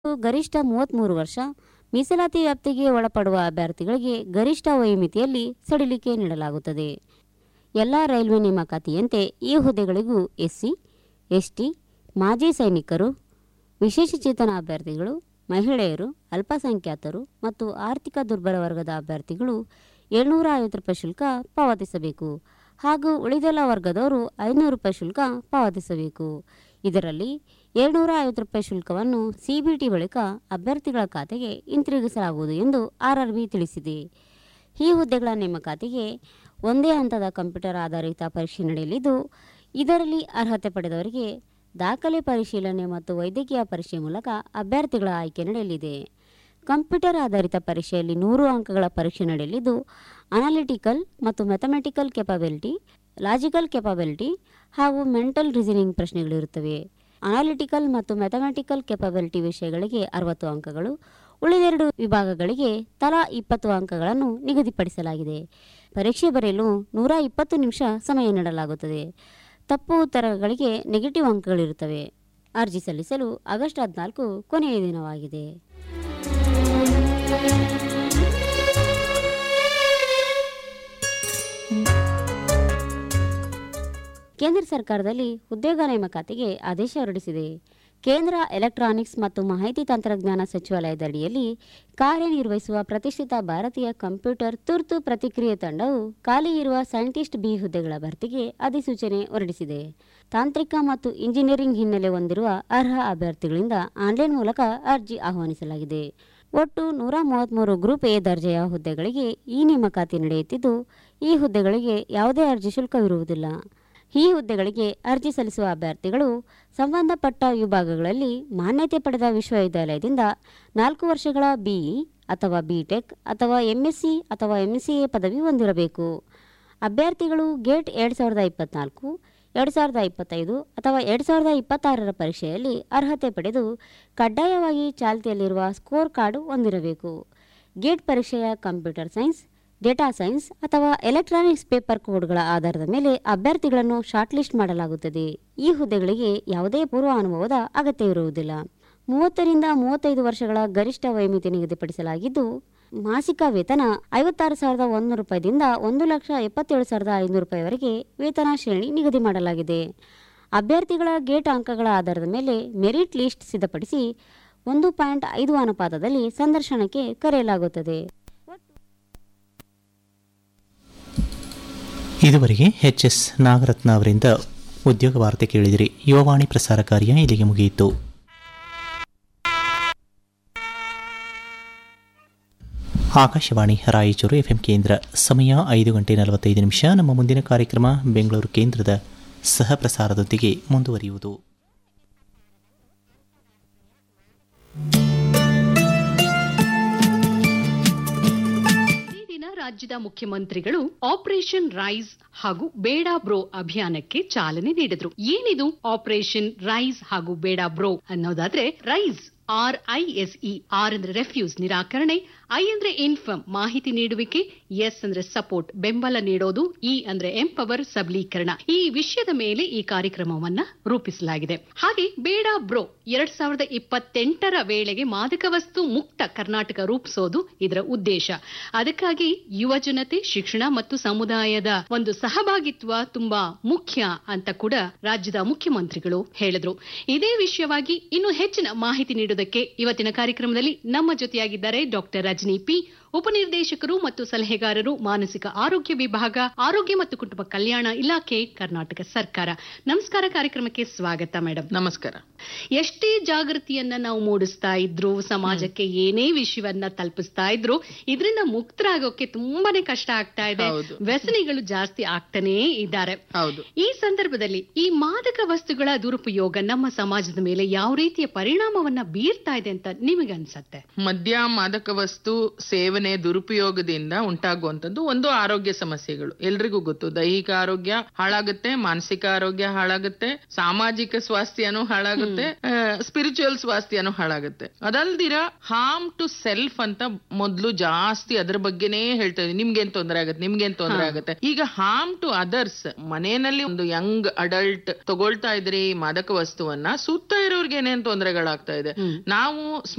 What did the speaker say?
ಗರಿಷ್ಠ ಮೂವತ್ತ್ಮೂರು ವರ್ಷ ಮೀಸಲಾತಿ ವ್ಯಾಪ್ತಿಗೆ ಒಳಪಡುವ ಅಭ್ಯರ್ಥಿಗಳಿಗೆ ಗರಿಷ್ಠ ವಯೋಮಿತಿಯಲ್ಲಿ ಸಡಿಲಿಕೆ ನೀಡಲಾಗುತ್ತದೆ ಎಲ್ಲ ರೈಲ್ವೆ ನೇಮಕಾತಿಯಂತೆ ಈ ಹುದ್ದೆಗಳಿಗೂ ಎಸ್ಸಿ ಎಸ್ಟಿ ಮಾಜಿ ಸೈನಿಕರು ವಿಶೇಷಚೇತನ ಅಭ್ಯರ್ಥಿಗಳು ಮಹಿಳೆಯರು ಅಲ್ಪಸಂಖ್ಯಾತರು ಮತ್ತು ಆರ್ಥಿಕ ದುರ್ಬಲ ವರ್ಗದ ಅಭ್ಯರ್ಥಿಗಳು ಏಳ್ನೂರ ಐವತ್ತು ರೂಪಾಯಿ ಶುಲ್ಕ ಪಾವತಿಸಬೇಕು ಹಾಗೂ ಉಳಿದೆಲ್ಲ ವರ್ಗದವರು ಐನೂರು ರೂಪಾಯಿ ಶುಲ್ಕ ಪಾವತಿಸಬೇಕು ಇದರಲ್ಲಿ ಏಳ್ನೂರ ಐವತ್ತು ರೂಪಾಯಿ ಶುಲ್ಕವನ್ನು ಸಿಬಿಟಿ ಬಳಿಕ ಅಭ್ಯರ್ಥಿಗಳ ಖಾತೆಗೆ ಹಿಂತಿರುಗಿಸಲಾಗುವುದು ಎಂದು ಆರ್ಆರ್ಬಿ ತಿಳಿಸಿದೆ ಈ ಹುದ್ದೆಗಳ ನೇಮಕಾತಿಗೆ ಒಂದೇ ಹಂತದ ಕಂಪ್ಯೂಟರ್ ಆಧಾರಿತ ಪರೀಕ್ಷೆ ನಡೆಯಲಿದ್ದು ಇದರಲ್ಲಿ ಅರ್ಹತೆ ಪಡೆದವರಿಗೆ ದಾಖಲೆ ಪರಿಶೀಲನೆ ಮತ್ತು ವೈದ್ಯಕೀಯ ಪರೀಕ್ಷೆ ಮೂಲಕ ಅಭ್ಯರ್ಥಿಗಳ ಆಯ್ಕೆ ನಡೆಯಲಿದೆ ಕಂಪ್ಯೂಟರ್ ಆಧಾರಿತ ಪರೀಕ್ಷೆಯಲ್ಲಿ ನೂರು ಅಂಕಗಳ ಪರೀಕ್ಷೆ ನಡೆಯಲಿದ್ದು ಅನಾಲಿಟಿಕಲ್ ಮತ್ತು ಮ್ಯಾಥಮೆಟಿಕಲ್ ಕೆಪಬಿಲಿಟಿ ಲಾಜಿಕಲ್ ಕೆಪಬಿಲಿಟಿ ಹಾಗೂ ಮೆಂಟಲ್ ರೀಸನಿಂಗ್ ಪ್ರಶ್ನೆಗಳಿರುತ್ತವೆ ಅನಾಲಿಟಿಕಲ್ ಮತ್ತು ಮ್ಯಾಥಮೆಟಿಕಲ್ ಕೆಪಬಿಲಿಟಿ ವಿಷಯಗಳಿಗೆ ಅರವತ್ತು ಅಂಕಗಳು ಉಳಿದೆರಡು ವಿಭಾಗಗಳಿಗೆ ತಲಾ ಇಪ್ಪತ್ತು ಅಂಕಗಳನ್ನು ನಿಗದಿಪಡಿಸಲಾಗಿದೆ ಪರೀಕ್ಷೆ ಬರೆಯಲು ನೂರ ಇಪ್ಪತ್ತು ನಿಮಿಷ ಸಮಯ ನೀಡಲಾಗುತ್ತದೆ ತಪ್ಪು ಉತ್ತರಗಳಿಗೆ ನೆಗೆಟಿವ್ ಅಂಕಗಳಿರುತ್ತವೆ ಅರ್ಜಿ ಸಲ್ಲಿಸಲು ಆಗಸ್ಟ್ ಹದಿನಾಲ್ಕು ಕೊನೆಯ ದಿನವಾಗಿದೆ ಕೇಂದ್ರ ಸರ್ಕಾರದಲ್ಲಿ ಉದ್ಯೋಗ ನೇಮಕಾತಿಗೆ ಆದೇಶ ಹೊರಡಿಸಿದೆ ಕೇಂದ್ರ ಎಲೆಕ್ಟ್ರಾನಿಕ್ಸ್ ಮತ್ತು ಮಾಹಿತಿ ತಂತ್ರಜ್ಞಾನ ಸಚಿವಾಲಯದಡಿಯಲ್ಲಿ ಕಾರ್ಯನಿರ್ವಹಿಸುವ ಪ್ರತಿಷ್ಠಿತ ಭಾರತೀಯ ಕಂಪ್ಯೂಟರ್ ತುರ್ತು ಪ್ರತಿಕ್ರಿಯೆ ತಂಡವು ಖಾಲಿ ಇರುವ ಸೈಂಟಿಸ್ಟ್ ಬಿ ಹುದ್ದೆಗಳ ಭರ್ತಿಗೆ ಅಧಿಸೂಚನೆ ಹೊರಡಿಸಿದೆ ತಾಂತ್ರಿಕ ಮತ್ತು ಇಂಜಿನಿಯರಿಂಗ್ ಹಿನ್ನೆಲೆ ಹೊಂದಿರುವ ಅರ್ಹ ಅಭ್ಯರ್ಥಿಗಳಿಂದ ಆನ್ಲೈನ್ ಮೂಲಕ ಅರ್ಜಿ ಆಹ್ವಾನಿಸಲಾಗಿದೆ ಒಟ್ಟು ನೂರ ಮೂವತ್ತ್ಮೂರು ಗ್ರೂಪ್ ಎ ದರ್ಜೆಯ ಹುದ್ದೆಗಳಿಗೆ ಈ ನೇಮಕಾತಿ ನಡೆಯುತ್ತಿದ್ದು ಈ ಹುದ್ದೆಗಳಿಗೆ ಯಾವುದೇ ಅರ್ಜಿ ಶುಲ್ಕವಿರುವುದಿಲ್ಲ ಈ ಹುದ್ದೆಗಳಿಗೆ ಅರ್ಜಿ ಸಲ್ಲಿಸುವ ಅಭ್ಯರ್ಥಿಗಳು ಸಂಬಂಧಪಟ್ಟ ವಿಭಾಗಗಳಲ್ಲಿ ಮಾನ್ಯತೆ ಪಡೆದ ವಿಶ್ವವಿದ್ಯಾಲಯದಿಂದ ನಾಲ್ಕು ವರ್ಷಗಳ ಬಿಇ ಅಥವಾ ಬಿಟೆಕ್ ಅಥವಾ ಎಂಎಸ್ಸಿ ಅಥವಾ ಎಂಸಿಎ ಪದವಿ ಹೊಂದಿರಬೇಕು ಅಭ್ಯರ್ಥಿಗಳು ಗೇಟ್ ಎರಡು ಸಾವಿರದ ಇಪ್ಪತ್ನಾಲ್ಕು ಎರಡು ಸಾವಿರದ ಇಪ್ಪತ್ತೈದು ಅಥವಾ ಎರಡು ಸಾವಿರದ ಇಪ್ಪತ್ತಾರರ ಪರೀಕ್ಷೆಯಲ್ಲಿ ಅರ್ಹತೆ ಪಡೆದು ಕಡ್ಡಾಯವಾಗಿ ಚಾಲ್ತಿಯಲ್ಲಿರುವ ಸ್ಕೋರ್ ಕಾರ್ಡ್ ಹೊಂದಿರಬೇಕು ಗೇಟ್ ಪರೀಕ್ಷೆಯ ಕಂಪ್ಯೂಟರ್ ಸೈನ್ಸ್ ಡೇಟಾ ಸೈನ್ಸ್ ಅಥವಾ ಎಲೆಕ್ಟ್ರಾನಿಕ್ಸ್ ಪೇಪರ್ ಕೋಡ್ಗಳ ಆಧಾರದ ಮೇಲೆ ಅಭ್ಯರ್ಥಿಗಳನ್ನು ಶಾರ್ಟ್ ಲಿಸ್ಟ್ ಮಾಡಲಾಗುತ್ತದೆ ಈ ಹುದ್ದೆಗಳಿಗೆ ಯಾವುದೇ ಪೂರ್ವ ಅನುಭವದ ಅಗತ್ಯವಿರುವುದಿಲ್ಲ ಮೂವತ್ತರಿಂದ ಮೂವತ್ತೈದು ವರ್ಷಗಳ ಗರಿಷ್ಠ ವಯೋಮಿತಿ ನಿಗದಿಪಡಿಸಲಾಗಿದ್ದು ಮಾಸಿಕ ವೇತನ ಐವತ್ತಾರು ಸಾವಿರದ ಒಂದು ರೂಪಾಯಿದಿಂದ ಒಂದು ಲಕ್ಷ ಎಪ್ಪತ್ತೇಳು ಸಾವಿರದ ಐನೂರು ರೂಪಾಯಿವರೆಗೆ ವೇತನ ಶ್ರೇಣಿ ನಿಗದಿ ಮಾಡಲಾಗಿದೆ ಅಭ್ಯರ್ಥಿಗಳ ಗೇಟ್ ಅಂಕಗಳ ಆಧಾರದ ಮೇಲೆ ಮೆರಿಟ್ ಲಿಸ್ಟ್ ಸಿದ್ಧಪಡಿಸಿ ಒಂದು ಪಾಯಿಂಟ್ ಐದು ಅನುಪಾತದಲ್ಲಿ ಸಂದರ್ಶನಕ್ಕೆ ಕರೆಯಲಾಗುತ್ತದೆ ಇದುವರೆಗೆ ಎಚ್ ಎಸ್ ನಾಗರತ್ನ ಅವರಿಂದ ಉದ್ಯೋಗ ವಾರ್ತೆ ಕೇಳಿದಿರಿ ಯುವವಾಣಿ ಪ್ರಸಾರ ಕಾರ್ಯ ಇಲ್ಲಿಗೆ ಮುಗಿಯಿತು ಆಕಾಶವಾಣಿ ರಾಯಚೂರು ಎಫ್ಎಂ ಕೇಂದ್ರ ಸಮಯ ಐದು ಗಂಟೆ ನಲವತ್ತೈದು ನಿಮಿಷ ನಮ್ಮ ಮುಂದಿನ ಕಾರ್ಯಕ್ರಮ ಬೆಂಗಳೂರು ಕೇಂದ್ರದ ಸಹ ಪ್ರಸಾರದೊಂದಿಗೆ ಮುಂದುವರಿಯುವುದು ಈ ದಿನ ರಾಜ್ಯದ ಮುಖ್ಯಮಂತ್ರಿಗಳು ಆಪರೇಷನ್ ರೈಸ್ ಹಾಗೂ ಬೇಡ ಬ್ರೋ ಅಭಿಯಾನಕ್ಕೆ ಚಾಲನೆ ನೀಡಿದ್ರು ಏನಿದು ಆಪರೇಷನ್ ರೈಸ್ ಹಾಗೂ ಬೇಡ ಬ್ರೋ ಅನ್ನೋದಾದ್ರೆ rise R I S E R ಅಂದ್ರೆ ರೆಫ್ಯೂಸ್ ನಿರಾಕರಣೆ ಐ ಅಂದ್ರೆ ಇನ್ಫರ್ಮ್ ಮಾಹಿತಿ ನೀಡುವಿಕೆ ಎಸ್ ಅಂದ್ರೆ ಸಪೋರ್ಟ್ ಬೆಂಬಲ ನೀಡೋದು ಇ ಅಂದ್ರೆ ಎಂಪವರ್ ಸಬಲೀಕರಣ ಈ ವಿಷಯದ ಮೇಲೆ ಈ ಕಾರ್ಯಕ್ರಮವನ್ನ ರೂಪಿಸಲಾಗಿದೆ ಹಾಗೆ ಬೇಡ ಬ್ರೋ ಎರಡ್ ಸಾವಿರದ ಇಪ್ಪತ್ತೆಂಟರ ವೇಳೆಗೆ ಮಾದಕ ವಸ್ತು ಮುಕ್ತ ಕರ್ನಾಟಕ ರೂಪಿಸೋದು ಇದರ ಉದ್ದೇಶ ಅದಕ್ಕಾಗಿ ಯುವ ಜನತೆ ಶಿಕ್ಷಣ ಮತ್ತು ಸಮುದಾಯದ ಒಂದು ಸಹಭಾಗಿತ್ವ ತುಂಬಾ ಮುಖ್ಯ ಅಂತ ಕೂಡ ರಾಜ್ಯದ ಮುಖ್ಯಮಂತ್ರಿಗಳು ಹೇಳಿದ್ರು ಇದೇ ವಿಷಯವಾಗಿ ಇನ್ನು ಹೆಚ್ಚಿನ ಮಾಹಿತಿ ನೀಡುವುದಕ್ಕೆ ಇವತ್ತಿನ ಕಾರ್ಯಕ್ರಮದಲ್ಲಿ ನಮ್ಮ ಜೊತೆಯಾಗಿದ್ದಾರೆ ಡಾಕ್ಟರ್ ರಜನಿ ಪಿ ಉಪನಿರ್ದೇಶಕರು ಮತ್ತು ಸಲಹೆಗಾರರು ಮಾನಸಿಕ ಆರೋಗ್ಯ ವಿಭಾಗ ಆರೋಗ್ಯ ಮತ್ತು ಕುಟುಂಬ ಕಲ್ಯಾಣ ಇಲಾಖೆ ಕರ್ನಾಟಕ ಸರ್ಕಾರ ನಮಸ್ಕಾರ ಕಾರ್ಯಕ್ರಮಕ್ಕೆ ಸ್ವಾಗತ ಮೇಡಮ್ ನಮಸ್ಕಾರ ಎಷ್ಟೇ ಜಾಗೃತಿಯನ್ನ ನಾವು ಮೂಡಿಸ್ತಾ ಇದ್ರು ಸಮಾಜಕ್ಕೆ ಏನೇ ವಿಷಯವನ್ನ ತಲುಪಿಸ್ತಾ ಇದ್ರು ಇದರಿಂದ ಮುಕ್ತರಾಗೋಕೆ ತುಂಬಾನೇ ಕಷ್ಟ ಆಗ್ತಾ ಇದೆ ಹೌದು. ವ್ಯಸನಿಗಳು ಜಾಸ್ತಿ ಆಗ್ತಾನೇ ಇದ್ದಾರೆ ಹೌದು ಈ ಸಂದರ್ಭದಲ್ಲಿ ಈ ಮಾದಕ ವಸ್ತುಗಳ ದುರುಪಯೋಗ ನಮ್ಮ ಸಮಾಜದ ಮೇಲೆ ಯಾವ ರೀತಿಯ ಪರಿಣಾಮವನ್ನ ಬೀರ್ತಾ ಇದೆ ಅಂತ ನಿಮಗೆ ಅನ್ಸತ್ತೆ ಮದ್ಯ ಮಾದಕ ವಸ್ತು ಸೇವನೆ ದುರುಪಯೋಗದಿಂದ ಉಂಟಾಗುವಂತದ್ದು ಒಂದು ಆರೋಗ್ಯ ಸಮಸ್ಯೆಗಳು ಎಲ್ರಿಗೂ ಗೊತ್ತು ದೈಹಿಕ ಆರೋಗ್ಯ ಹಾಳಾಗುತ್ತೆ ಮಾನಸಿಕ ಆರೋಗ್ಯ ಹಾಳಾಗುತ್ತೆ ಸಾಮಾಜಿಕ ಸ್ವಾಸ್ಥ್ಯನೂ ಹಾಳಾಗುತ್ತೆ ಸ್ಪಿರಿಚುವಲ್ ಸ್ವಾಸ್ಥ್ಯನೂ ಹಾಳಾಗುತ್ತೆ ಅದಲ್ದಿರ ಹಾರ್ಮ್ ಟು ಸೆಲ್ಫ್ ಅಂತ ಮೊದ್ಲು ಜಾಸ್ತಿ ಅದ್ರ ಬಗ್ಗೆನೇ ಹೇಳ್ತಾ ಇದ್ವಿ ನಿಮ್ಗೇನ್ ತೊಂದರೆ ಆಗುತ್ತೆ ನಿಮ್ಗೇನ್ ತೊಂದರೆ ಆಗುತ್ತೆ ಈಗ ಹಾರ್ಮ್ ಟು ಅದರ್ಸ್ ಮನೆಯಲ್ಲಿ ಒಂದು ಯಂಗ್ ಅಡಲ್ಟ್ ತಗೊಳ್ತಾ ಇದ್ರಿ ಮಾದಕ ವಸ್ತುವನ್ನ ಸುತ್ತ ಇರೋರ್ಗೆ ಏನೇನ್ ತೊಂದರೆಗಳಾಗ್ತಾ ಇದೆ ನಾವು